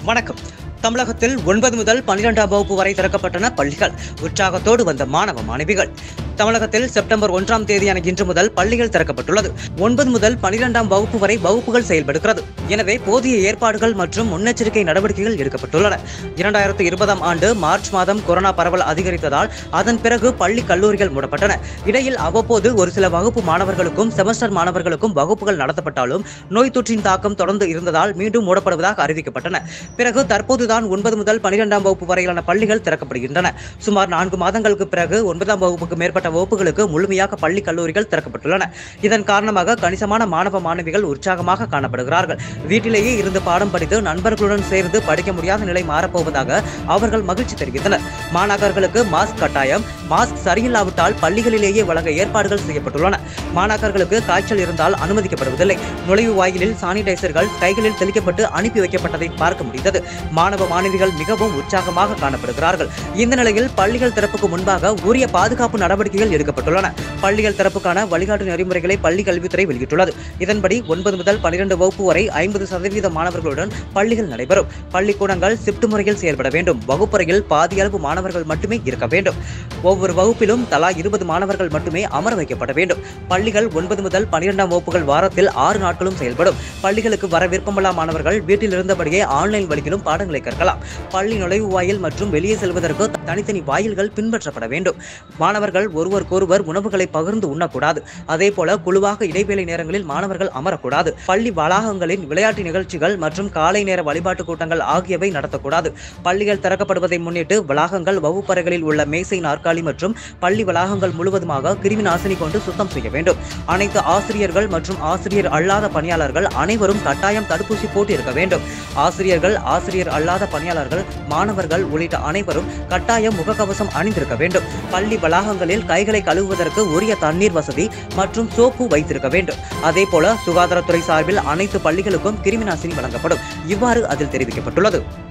வணக்கம் தமிழகத்தில் ஒன்பது முதல் பன்னிரெண்டாம் வகுப்பு வரை திறக்கப்பட்டன பள்ளிகள் உற்சாகத்தோடு வந்த மாணவ மாணவிகள் தமிழகத்தில் செப்டம்பர் ஒன்றாம் தேதியான இன்று முதல் பள்ளிகள் திறக்கப்பட்டுள்ளது ஒன்பது முதல் பன்னிரெண்டாம் வகுப்பு வரை வகுப்புகள் செயல்படுகிறது எனவே போதிய ஏற்பாடுகள் மற்றும் முன்னெச்சரிக்கை நடவடிக்கைகள் எடுக்கப்பட்டுள்ளன இரண்டாயிரத்து இருபதாம் ஆண்டு மார்ச் மாதம் கொரோனா பரவல் அதிகரித்ததால் அதன் பிறகு பள்ளி கல்லூரிகள் மூடப்பட்டன இடையில் அவ்வப்போது ஒரு சில வகுப்பு மாணவர்களுக்கும் செமஸ்டர் மாணவர்களுக்கும் வகுப்புகள் நடத்தப்பட்டாலும் நோய் தொற்றின் தாக்கம் தொடர்ந்து இருந்ததால் மீண்டும் மூடப்படுவதாக அறிவிக்கப்பட்டன பிறகு தற்போதுதான் ஒன்பது முதல் பனிரெண்டாம் வகுப்பு வரையிலான பள்ளிகள் திறக்கப்படுகின்றன சுமார் நான்கு மாதங்களுக்கு பிறகு ஒன்பதாம் வகுப்புக்கு மேற்பட்ட வகுப்புகளுக்கு முழுமையாக பள்ளி கல்லூரிகள் திறக்கப்பட்டுள்ளன இதன் காரணமாக கணிசமான மாணவ மாணவிகள் உற்சாகமாக காணப்படுகிறார்கள் வீட்டிலேயே இருந்து பாடம் படித்து நண்பர்களுடன் சேர்ந்து படிக்க முடியாத நிலை மாறப்போவதாக அவர்கள் மகிழ்ச்சி தெரிவித்தனர் மாணாக்கர்களுக்கு மாஸ்க் கட்டாயம் மாஸ்க் சரியில்லாவிட்டால் பள்ளிகளிலேயே வழங்க ஏற்பாடுகள் செய்யப்பட்டுள்ளன மாணாக்கர்களுக்கு காய்ச்சல் இருந்தால் அனுமதிக்கப்படுவதில்லை நுழைவு வாயிலில் சானிடைசர்கள் கைகளில் தெளிக்கப்பட்டு அனுப்பி வைக்கப்பட்டதை பார்க்க முடிந்தது மாணவ மாணவிகள் மிகவும் உற்சாகமாக காணப்படுகிறார்கள் இந்த நிலையில் பள்ளிகள் திறப்புக்கு முன்பாக உரிய பாதுகாப்பு நடவடிக்கைகள் எடுக்கப்பட்டுள்ளன பள்ளிகள் திறப்புக்கான வழிகாட்டு நெறிமுறைகளை பள்ளி கல்வித்துறை வெளியிட்டுள்ளது இதன்படி ஒன்பது முதல் பனிரெண்டு வகுப்பு வரை ஐம்பது சதவீத மாணவர்களுடன் பள்ளிகள் நடைபெறும் பள்ளிக்கூடங்கள் ஷிப்ட் முறையில் செயல்பட வேண்டும் வகுப்பறையில் பாதி அளவு மாணவர்கள் மட்டுமே இருக்க வேண்டும் ஒவ்வொரு வகுப்பிலும் தலா இருபது மாணவர்கள் மட்டுமே அமர வைக்கப்பட வேண்டும் பள்ளிகள் ஒன்பது முதல் பனிரெண்டாம் வகுப்புகள் வாரத்தில் ஆறு நாட்களும் செயல்படும் பள்ளிகளுக்கு வர விருப்பமில்லா மாணவர்கள் வீட்டில் இருந்தபடியே ஆன்லைன் வழியிலும் பாடங்களை கற்கலாம் பள்ளி நுழைவு வாயில் மற்றும் வெளியே செல்வதற்கு தனித்தனி வாயில்கள் பின்பற்றப்பட வேண்டும் மாணவர்கள் ஒருவருக்கொருவர் உணவுகளை பகிர்ந்து உண்ணக்கூடாது அதே போல குழுவாக இடைவேளை நேரங்களில் மாணவர்கள் அமரக்கூடாது பள்ளி வளாகங்களின் விளையாட்டு நிகழ்ச்சிகள் மற்றும் காலை நேர வழிபாட்டு கூட்டங்கள் ஆகியவை நடத்தக்கூடாது பள்ளிகள் திறக்கப்படுவதை முன்னிட்டு வளாகங்கள் வகுப்பறைகளில் உள்ள மேசை நாற்காலி மற்றும் பள்ளி வளாகங்கள் முழுவதுமாக கிருமி நாசினி கொண்டு சுத்தம் செய்ய வேண்டும் அனைத்து ஆசிரியர்கள் மற்றும் ஆசிரியர் அல்லாத பணியாளர்கள் அனைவரும் கட்டாயம் தடுப்பூசி போட்டு இருக்க வேண்டும் ஆசிரியர்கள் ஆசிரியர் அல்லாத பணியாளர்கள் மாணவர்கள் உள்ளிட்ட அனைவரும் கட்டாயம் முகக்கவசம் அணிந்திருக்க வேண்டும் பள்ளி வளாகங்களில் கைகளை கழுவுவதற்கு உரிய தண்ணீர் வசதி மற்றும் சோப்பு வைத்திருக்க வேண்டும் அதே போல சுகாதாரத்துறை சார்பில் அனைத்து பள்ளிகளுக்கும் கிருமி நாசினி வழங்கப்படும் இவ்வாறு அதில் தெரிவிக்கப்பட்டுள்ளது